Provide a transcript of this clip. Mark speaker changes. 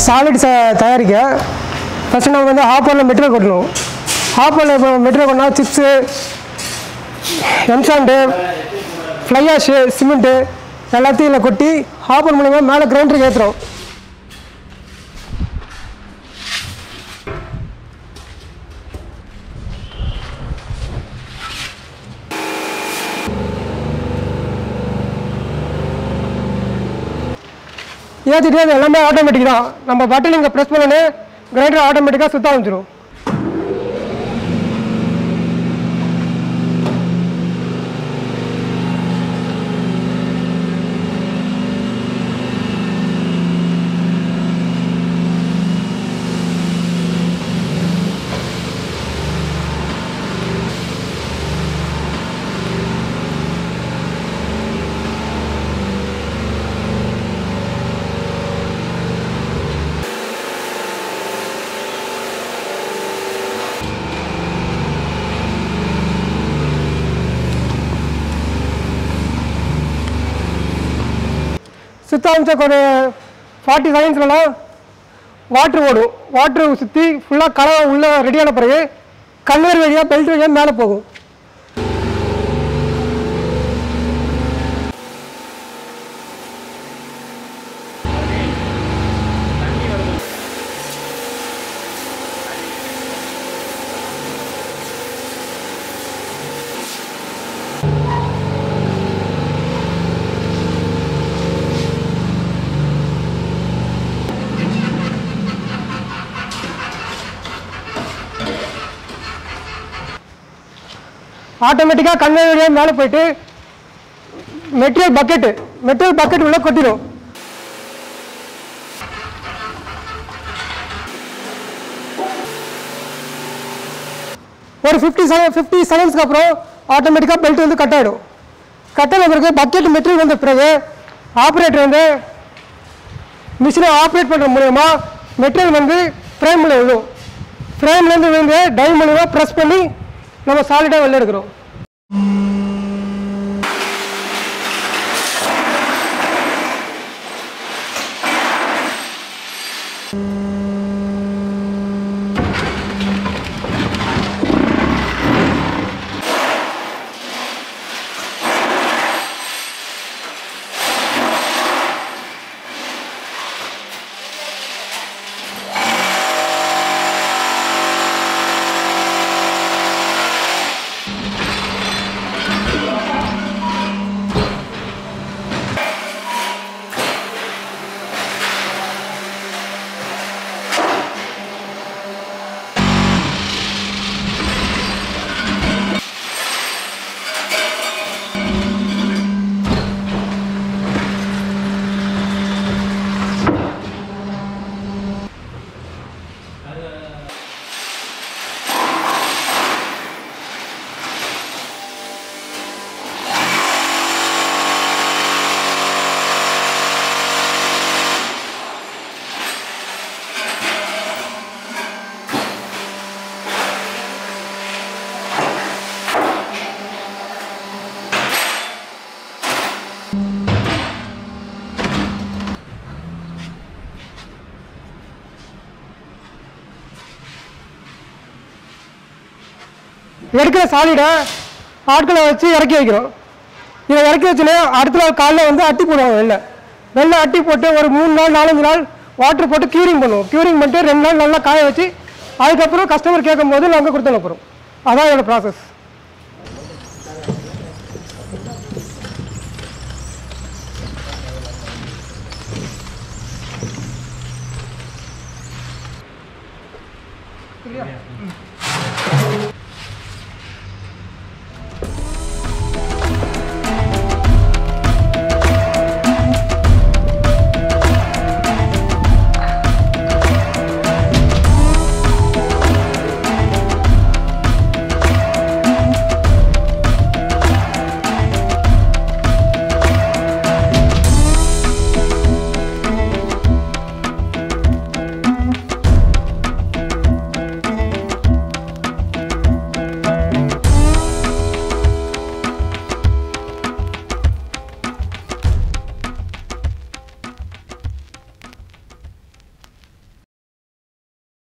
Speaker 1: solid ச தயாரிக்க first நம்ம வந்து ஹாப்பரில் மெட்டீரியல் கொட்டணும் ஹாப்பரில் இப்போ மெட்டீரியல் கொட்டினா chips M sand fly ash cement எல்லாத்தையும் இதில் கொட்டி ஹாப்பர் மூலிமா மேலே கிரைண்டருக்கு ஏற்றுறோம் ஏற்றிட்டு அது எல்லாமே ஆட்டோமேட்டிக் தான் நம்ம பட்டன் இங்கே ப்ரெஸ் பண்ணோன்னே கிரைண்டர் ஆட்டோமேட்டிக்காக சுத்த ஆரம்பிச்சிடும் சுத்த ஆரம்பிச்ச ஒரு ஃபார்ட்டி செகண்ட்ஸ்லாம் வாட்ரு ஓடும் வாட்ரு சுற்றி ஃபுல்லாக கலவை உள்ளே ரெடியான பிறகு கன்வேர் வழியாக பெல்ட் வழியாக மேலே போகும் ஆட்டோமேட்டிக்காக கன்வேர் வழியாக மேலே போயிட்டு மெட்டீரியல் பக்கெட்டு மெட்டீரியல் பக்கெட் உள்ள கொட்டிடும் ஒரு ஃபிஃப்டி செவன் ஃபிஃப்டி செகண்ட்ஸ்க்கு அப்புறம் ஆட்டோமேட்டிக்காக பெல்ட் வந்து கட் ஆகிடும் கட் ஆன பிறகு பக்கெட் மெட்டீரியல் வந்த பிறகு ஆப்ரேட்டர் வந்து மிஷினை ஆப்ரேட் பண்ணுற மூலயமா மெட்டீரியல் வந்து ஃப்ரேமில் விழும் ஃப்ரேம்லேருந்து விழுந்து டை மூலியமாக ப்ரெஸ் பண்ணி நம்ம சாலிடாக வெளில எடுக்கிறோம் எடுக்கிற சாலிடை ஆட்களை வச்சு இறக்கி வைக்கிறோம் இதை இறக்கி வச்சுனே அடுத்த நாள் காலைல வந்து அட்டி போடுவாங்க வெளில வெளில அட்டி போட்டு ஒரு மூணு நாள் நாலஞ்சு நாள் வாட்டர் போட்டு க்யூரிங் பண்ணுவோம் க்யூரிங் பண்ணிட்டு ரெண்டு நாள் நல்லா காய வச்சு அதுக்கப்புறம் கஸ்டமர் கேட்கும் போது நாங்கள் கொடுத்து அனுப்புகிறோம் அதான் என்னோட ப்ராசஸ் சரியா